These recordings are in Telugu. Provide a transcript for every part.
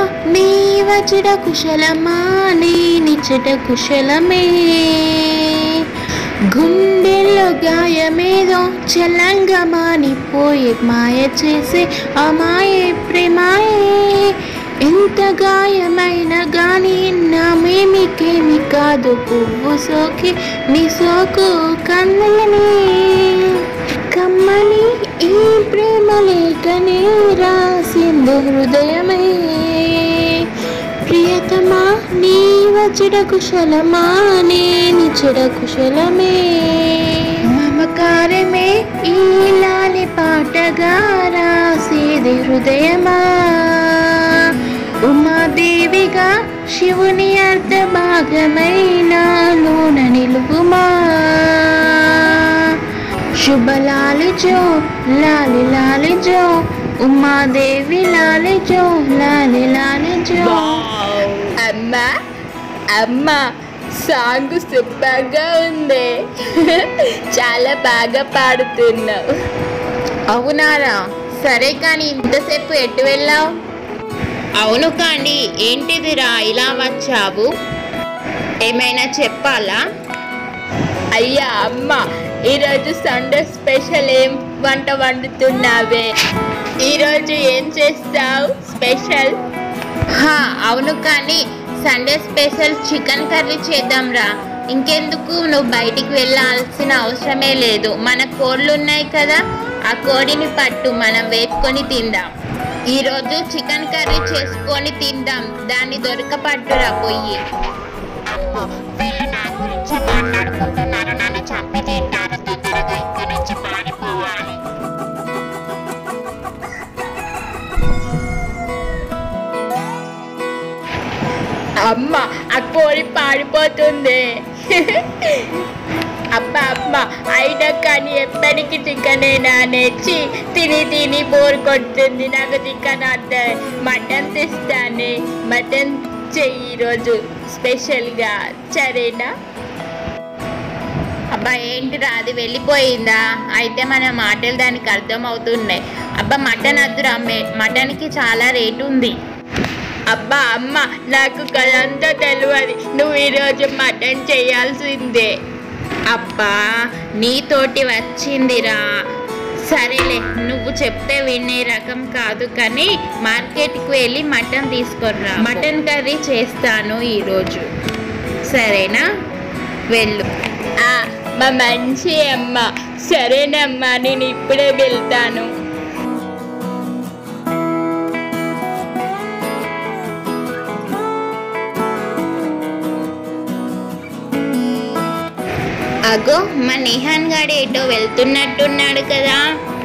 నీ వచ్చడ కుశలమా నీ నిచ్చట కుశలమే గుండెల్లో గాయమేదో చల్లంగా మానిపోయే మాయ చేసే అమాయే ప్రేమాయే ఎంత గాయమైనా గాని నామేమికేమి కాదు పువ్వు సోకి నీ సోకు కన్నులని కమ్మని ఈ ప్రేమ లేఖనే రాసింది హృదయమే ప్రియతమా నీ వచ్చడ కుశలమా నేను చెడ కుశలమే మమకారమే ఈ లాలి పాటగా రాసేది హృదయమా ఉమాదేవిగా శివుని అర్ధ భాగమైన లోన నిలుగుమా శుభ లాలి జో లాలి లాలి జో ఉమాదేవి లాలి జో లాలి లాలి జో అమ్మా అమ్మా సాంగ్ సూపర్గా ఉంది చాలా బాగా పాడుతున్నావు అవునారా సరే కానీ ఇంతసేపు ఎటు వెళ్ళావు అవును కానీ ఏంటిదిరా ఇలా వచ్చావు ఏమైనా చెప్పాలా అయ్యా అమ్మ ఈరోజు సండే స్పెషల్ ఏం వంట వండుతున్నావే ఈరోజు ఏం చేస్తావు స్పెషల్ హా అవును కానీ సండే స్పెషల్ చికెన్ కర్రీ చేద్దాంరా ఇంకెందుకు నువ్వు బయటికి వెళ్ళాల్సిన అవసరమే లేదు మన కోళ్ళు ఉన్నాయి కదా ఆ కోడిని పట్టు మనం వేసుకొని తిందాం ఈరోజు చికెన్ కర్రీ చేసుకొని తిందాం దాన్ని దొరక పట్టురా పొయ్యి వీళ్ళు నా గురించి మాట్లాడుకుంటున్నారు నన్ను చంపి తింటారు తొందరగా ఇక్కడి నుంచి పారిపోవాలి అమ్మ ఆ కోడి పాడిపోతుంది అమ్మ అమ్మ అయినా కానీ ఎప్పటికీ చికెనేనా నేర్చి తిని తిని బోర్ కొడుతుంది నాకు చికెన్ అంటే మటన్ తెస్తానే మటన్ చెయ్యి ఈరోజు స్పెషల్గా సరేనా అబ్బా ఏంటిరా అది వెళ్ళిపోయిందా అయితే మన మాటలు దానికి అర్థం అవుతున్నాయి అబ్బా మటన్ వద్దురా మే- మటన్కి చాలా రేటు ఉంది అబ్బా అమ్మ నాకు కదంతా తెలియదు నువ్వు ఈరోజు మటన్ చేయాల్సిందే అబ్బా నీతోటి వచ్చిందిరా సరేలే నువ్వు చెప్తే వినే రకం కాదు కానీ మార్కెట్కి వెళ్ళి మటన్ తీసుకొనిరా మటన్ కర్రీ చేస్తాను ఈరోజు సరేనా వెళ్ళు ఆ, మా మంచి అమ్మ సరేనమ్మా నేను ఇప్పుడే వెళ్తాను అగో మా నిహాన్ గాడు ఎటో వెళ్తున్నట్టున్నాడు కదా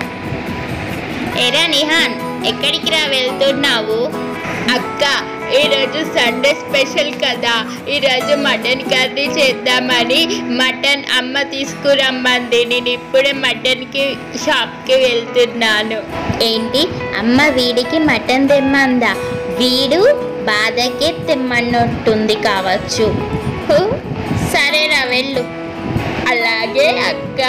ఎరా నిహాన్ ఎక్కడికి రా వెళ్తున్నావు అక్క ఈరోజు సండే స్పెషల్ కదా ఈరోజు మటన్ కర్రీ చేద్దామని మటన్ అమ్మ తీసుకురమ్మంది నేను ఇప్పుడే మటన్కి షాప్కి వెళ్తున్నాను ఏంటి అమ్మ వీడికి మటన్ తెమ్మందా వీడు బాధకే తెమ్మన్నట్టుంది కావచ్చు హు, సరేరా వెళ్ళు అలాగే అక్క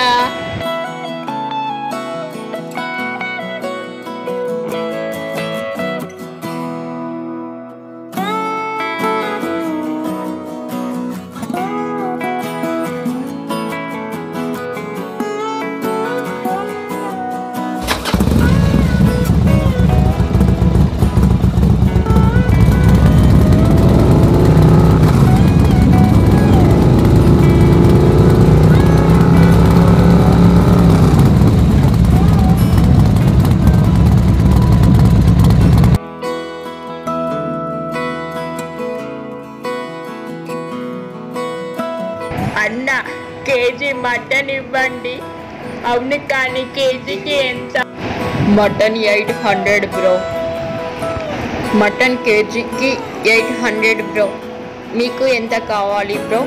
అన్న కేజీ మటన్ ఇవ్వండి అవును కానీ కేజీకి ఎంత mutton eight hundred bro mutton కేజీకి ఎయిట్ హండ్రెడ్ బ్రో మీకు ఎంత కావాలి బ్రో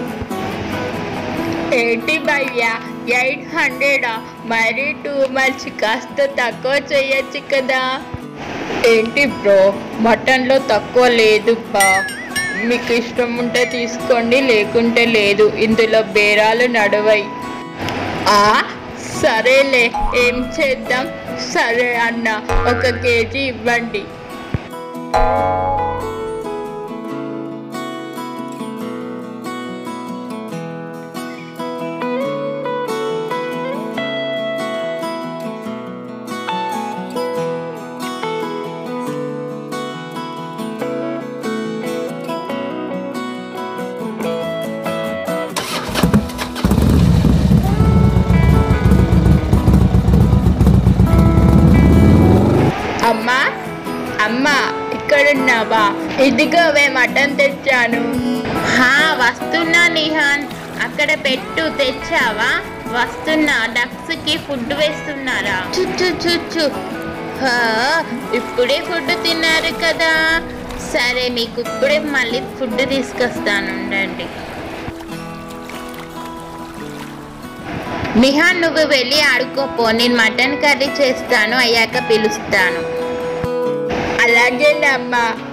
ఏంటి భయ్యా ఎయిట్ హండ్రెడా మరీ టూ మచ్ కాస్త తక్కువ చేయొచ్చు కదా ఏంటి బ్రో మటన్లో తక్కువ లేదు బా మీకు ఇష్టం ఉంటే తీసుకోండి లేకుంటే లేదు ఇందులో బేరాలు నడవై ఆ సరేలే ఏం చేద్దాం సరే అన్న ఒక కేజీ ఇవ్వండి ఇదిగోవే మటన్ తెచ్చాను హా వస్తున్నా నిహాన్ అక్కడ పెట్టు తెచ్చావా వస్తున్నా డక్స్ కి ఫుడ్ వేస్తున్నారా చుచ్చు చుచ్చు హా, ఇప్పుడే ఫుడ్ తిన్నారు కదా సరే మీకు ఇప్పుడే మళ్ళీ ఫుడ్ తీసుకొస్తాను ఉండండి నిహాన్ నువ్వు వెళ్ళి ఆడుకోపో నేను మటన్ కర్రీ చేస్తాను అయ్యాక పిలుస్తాను అలాగేనమ్మా